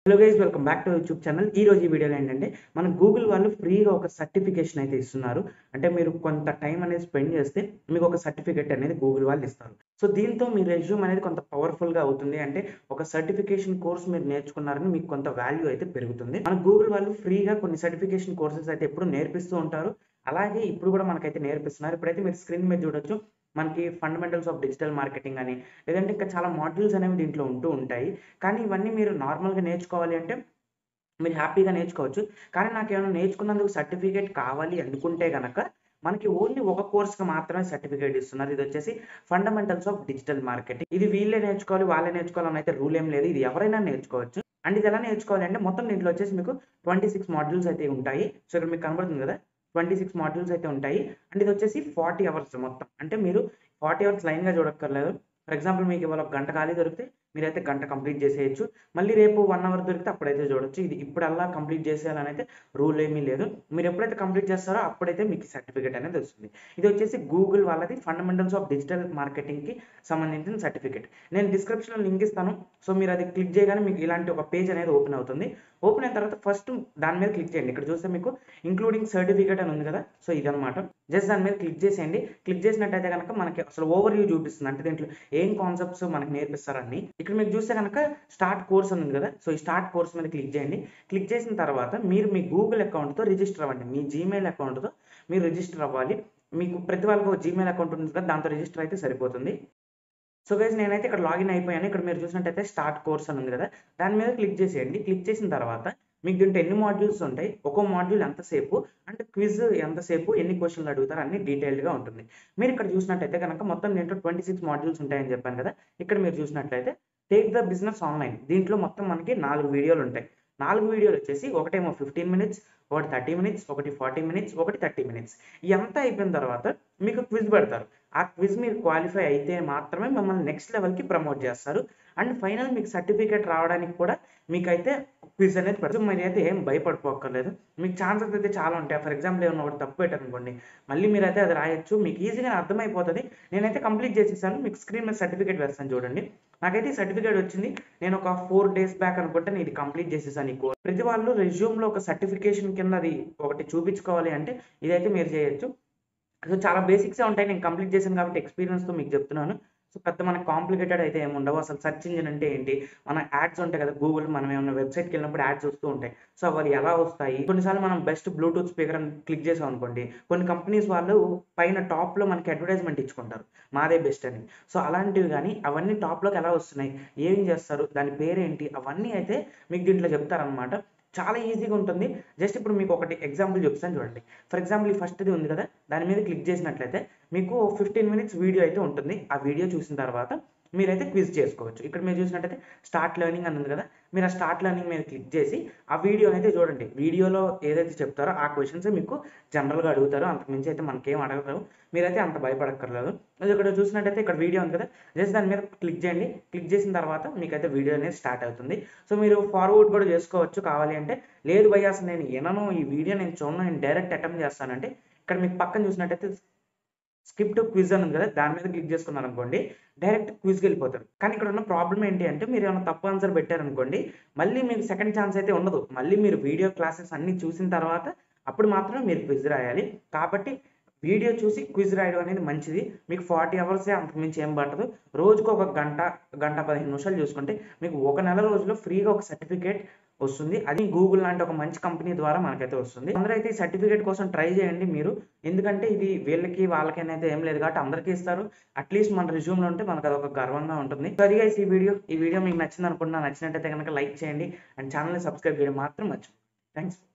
hello guys welcome back to YouTube channel ఈ రోజు ఈ వీడియోలో ఏంటంటే మన గూగుల్ వాళ్ళు ఫ్రీగా ఒక సర్టిఫికేషన్ అయితే ఇస్తున్నారు అంటే మీరు కొంత టైం అనేది స్పెండ్ చేస్తే మీకు ఒక సర్టిఫికేట్ అనేది గూగుల్ వాళ్ళు ఇస్తారు సో దీంతో మీ రెజ్యూమ్ అనేది కొంత పవర్ఫుల్ గా అవుతుంది అంటే ఒక సర్టిఫికేషన్ కోర్స్ మీరు నేర్చుకున్నారని మీకు కొంత వాల్యూ అయితే పెరుగుతుంది మన గూగుల్ వాళ్ళు ఫ్రీగా కొన్ని సర్టిఫికేషన్ కోర్సెస్ అయితే ఎప్పుడు నేర్పిస్తూ ఉంటారు అలాగే ఇప్పుడు కూడా మనకైతే నేర్పిస్తున్నారు ఇప్పుడైతే మీరు స్క్రీన్ మీద చూడొచ్చు మనకి ఫండమెంటల్స్ ఆఫ్ డిజిటల్ మార్కెటింగ్ అని లేదంటే ఇంకా చాలా మాడ్యూల్స్ అనేవి దీంట్లో ఉంటూ ఉంటాయి కానీ ఇవన్నీ మీరు నార్మల్గా నేర్చుకోవాలి అంటే మీరు హ్యాపీగా నేర్చుకోవచ్చు కానీ నాకు ఏమైనా నేర్చుకున్నందుకు సర్టిఫికేట్ కావాలి అనుకుంటే కనుక మనకి ఓన్లీ ఒక కోర్స్కి మాత్రమే సర్టిఫికేట్ ఇస్తున్నారు ఇది వచ్చేసి ఫండమెంటల్స్ ఆఫ్ డిజిటల్ మార్కెటింగ్ ఇది వీళ్ళే నేర్చుకోవాలి వాళ్ళే నేర్చుకోవాలని అయితే రూల్ ఏం లేదు ఇది ఎవరైనా నేర్చుకోవచ్చు అండ్ ఇది ఎలా నేర్చుకోవాలి అంటే మొత్తం దీంట్లో వచ్చేసి మీకు ట్వంటీ సిక్స్ మాడ్యూల్స్ అయితే ఉంటాయి సో ఇక్కడ మీకు కనబడుతుంది కదా ట్వంటీ సిక్స్ మాడ్యూల్స్ అయితే ఉంటాయి అండ్ ఇది వచ్చేసి ఫార్టీ అవర్స్ మొత్తం అంటే మీరు ఫార్టీ అవర్స్ లైన్గా చూడక్కర్లేదు ఫర్ ఎగ్జాంపుల్ మీకు ఇవాళ ఒక గంట ఖాళీ దొరికితే మీరైతే గంట కంప్లీట్ చేసేయచ్చు మళ్ళీ రేపు వన్ అవర్ దొరికితే అప్పుడైతే చూడొచ్చు ఇది ఇప్పుడల్లా కంప్లీట్ చేసేయాలని అయితే రూల్ ఏమీ లేదు మీరు ఎప్పుడైతే కంప్లీట్ చేస్తారో అప్పుడైతే మీకు సర్టిఫికేట్ అనేది వస్తుంది ఇది వచ్చేసి గూగుల్ వాళ్ళది ఫండమెంటల్స్ ఆఫ్ డిజిటల్ మార్కెటింగ్కి సంబంధించిన సర్టిఫికేట్ నేను డిస్క్రిప్షన్లో లింక్ ఇస్తాను సో మీరు అది క్లిక్ చేయగానే మీకు ఇలాంటి ఒక పేజ్ అనేది ఓపెన్ అవుతుంది ఓపెన్ అయిన తర్వాత ఫస్ట్ దాని మీద క్లిక్ చేయండి ఇక్కడ చూస్తే మీకు ఇంక్లూడింగ్ సర్టిఫికేట్ అని ఉంది కదా సో ఇదనమాట జస్ట్ దాని మీద క్లిక్ చేసేయండి క్లిక్ చేసినట్టయితే కనుక మనకి అసలు ఓవర్ వ్యూ చూపిస్తుంది అంటే దీంట్లో ఏం కాన్సెప్ట్స్ మనకి నేర్పిస్తారని ఇక్కడ మీకు చూస్తే కనుక స్టార్ట్ కోర్స్ అని ఉంది కదా సో ఈ స్టార్ట్ కోర్స్ మీద క్లిక్ చేయండి క్లిక్ చేసిన తర్వాత మీరు మీ గూగుల్ అకౌంట్తో రిజిస్టర్ అవ్వండి మీ జీమెయిల్ అకౌంట్తో మీరు రిజిస్టర్ అవ్వాలి మీకు ప్రతి వాళ్ళకి జీమెయిల్ అకౌంట్ ఉంటుంది కదా దాంతో రిజిస్టర్ అయితే సరిపోతుంది సో గైస్ నేనైతే ఇక్కడ లాగిన్ అయిపోయాను ఇక్కడ మీరు చూసినట్టయితే స్టార్ట్ కోర్స్ అని ఉంది కదా దాని మీద క్లిక్ చేసేయండి క్లిక్ చేసిన తర్వాత మీకు దీంట్లో ఎన్ని మాడ్యూల్స్ ఉంటాయి ఒక్కో మాడ్యూల్ ఎంతసేపు అంటే క్విజ్ ఎంతసేపు ఎన్ని క్వశ్చన్లు అడుగుతారు అన్ని డీటెయిల్డ్గా ఉంటుంది మీరు ఇక్కడ చూసినట్టయితే కనుక మొత్తం దీంట్లో ట్వంటీ సిక్స్ మాడ్యూల్స్ ఉంటాయని చెప్పాను కదా ఇక్కడ మీరు చూసినట్లయితే టేక్ ద బిజినెస్ ఆన్లైన్ దీంట్లో మొత్తం మనకి నాలుగు వీడియోలు ఉంటాయి నాలుగు వీడియోలు వచ్చేసి ఒకటేమో ఫిఫ్టీన్ మినిట్స్ ఒకటి థర్టీ మినిట్స్ ఒకటి ఫార్టీ మినిట్స్ ఒకటి థర్టీ మినిట్స్ ఇదంతా అయిపోయిన తర్వాత మీకు క్విజ్ పెడతారు ఆ క్విజ్ మీరు క్వాలిఫై అయితే మాత్రమే మిమ్మల్ని నెక్స్ట్ లెవెల్కి ప్రమోట్ చేస్తారు అండ్ ఫైనల్ మీకు సర్టిఫికేట్ రావడానికి కూడా మీకైతే క్విజ్ అనేది పెడతారు మీరు అయితే ఏం భయపడిపోక్కర్లేదు మీకు ఛాన్సెస్ అయితే చాలా ఉంటాయి ఫర్ ఎగ్జాంపుల్ ఏమన్నా ఒకటి తప్పు పెట్టారు అనుకోండి మళ్ళీ మీరైతే అది రాయొచ్చు మీకు ఈజీగా అర్థమైపోతుంది నేనైతే కంప్లీట్ చేసేసాను మీకు స్క్రీన్ మీద సర్టిఫికేట్ వేస్తాను చూడండి నాకైతే ఈ సర్టిఫికేట్ వచ్చింది నేను ఒక ఫోర్ డేస్ బ్యాక్ అనుకుంటే నేను ఇది కంప్లీట్ చేసేసాను ఈ కోర్స్ ప్రతి వాళ్ళు రెజ్యూమ్లో ఒక సర్టిఫికేషన్ కింద అది ఒకటి చూపించుకోవాలి అంటే ఇదైతే మీరు చేయొచ్చు సో చాలా బేసిక్సే ఉంటాయి నేను కంప్లీట్ చేశాను కాబట్టి ఎక్స్పీరియన్స్తో మీకు చెప్తున్నాను సో పెద్ద మనకు కాంప్లికేటెడ్ అయితే ఏమి ఉండవు అసలు సెర్చ్ ఇంజిన్ అంటే ఏంటి మన యాడ్స్ ఉంటాయి కదా గూగుల్ మనం ఏమైనా వెబ్సైట్కి వెళ్ళినప్పుడు యాడ్స్ వస్తూ ఉంటాయి సో అవి ఎలా వస్తాయి కొన్నిసార్లు మనం బెస్ట్ బ్లూటూత్ స్పీకర్ అని క్లిక్ చేసాం అనుకోండి కొన్ని కంపెనీస్ వాళ్ళు పైన టాప్లో మనకి అడ్వర్టైజ్మెంట్ ఇచ్చుకుంటారు మాదే బెస్ట్ అని సో అలాంటివి కానీ అవన్నీ టాప్లోకి ఎలా వస్తున్నాయి ఏం చేస్తారు దాని పేరేంటి అవన్నీ అయితే మీకు దీంట్లో చెప్తారనమాట చాలా ఈజీగా ఉంటుంది జస్ట్ ఇప్పుడు మీకు ఒకటి ఎగ్జాంపుల్ చెప్తాను చూడండి ఫర్ ఎగ్జాంపుల్ ఈ ఫస్ట్ది ఉంది కదా దాని మీద క్లిక్ చేసినట్లయితే మీకు ఫిఫ్టీన్ మినిట్స్ వీడియో అయితే ఉంటుంది ఆ వీడియో చూసిన తర్వాత మీరైతే క్విజ్ చేసుకోవచ్చు ఇక్కడ మీరు చూసినట్టయితే స్టార్ట్ లెర్నింగ్ అని ఉంది కదా మీరు ఆ స్టార్ట్ లెర్నింగ్ మీద క్లిక్ చేసి ఆ వీడియోని అయితే చూడండి వీడియోలో ఏదైతే చెప్తారో ఆ క్వశ్చన్స్ మీకు జనరల్గా అడుగుతారు అంతకుమించి అయితే మనకేం అడగరు మీరైతే అంత భయపడక్కర్లేదు అది ఇక్కడ చూసినట్టయితే ఇక్కడ వీడియో ఉంది కదా జస్ట్ దాని మీద క్లిక్ చేయండి క్లిక్ చేసిన తర్వాత మీకైతే వీడియో అనేది స్టార్ట్ అవుతుంది సో మీరు ఫార్వర్డ్ కూడా చేసుకోవచ్చు కావాలి అంటే లేదు భయ్య అసలు నేను వినను ఈ వీడియో నేను చూడను నేను డైరెక్ట్ అటెంప్ట్ చేస్తానంటే ఇక్కడ మీకు పక్కన చూసినట్టయితే స్కిప్ టు క్విజ్ అని ఉంది కదా దాని మీద క్లిక్ చేసుకున్నారు అనుకోండి డైరెక్ట్ క్విజ్కి వెళ్ళిపోతారు కానీ ఇక్కడ ఉన్న ప్రాబ్లం ఏంటి అంటే మీరు ఏమైనా తప్పు ఆన్సర్ పెట్టారనుకోండి మళ్ళీ మీకు సెకండ్ ఛాన్స్ అయితే ఉండదు మళ్ళీ మీరు వీడియో క్లాసెస్ అన్ని చూసిన తర్వాత అప్పుడు మాత్రమే మీరు క్విజ్ రాయాలి కాబట్టి వీడియో చూసి క్విజ్ రాయడం అనేది మంచిది మీకు ఫార్టీ అవర్సే అంతకుమించి ఏం పట్టదు రోజుకు ఒక గంట గంట పదిహేను నిమిషాలు చూసుకుంటే మీకు ఒక నెల రోజుల్లో ఫ్రీగా ఒక సర్టిఫికేట్ వస్తుంది అది గూగుల్ లాంటి ఒక మంచి కంపెనీ ద్వారా మనకైతే వస్తుంది అందరూ అయితే ఈ సర్టిఫికేట్ కోసం ట్రై చేయండి మీరు ఎందుకంటే ఇది వీళ్ళకి వాళ్ళకైనా ఏం లేదు కాబట్టి అందరికీ ఇస్తారు అట్లీస్ట్ మన రిజ్యూమ్లో ఉంటే మనకు అదొక గర్వంగా ఉంటుంది సరిగా ఈ వీడియో ఈ వీడియో మీకు నచ్చింది అనుకుంటున్నా నచ్చినట్టయితే కనుక లైక్ చేయండి అండ్ ఛానల్ని సబ్స్క్రైబ్ చేయడం మాత్రం మర్చిపోండి థ్యాంక్స్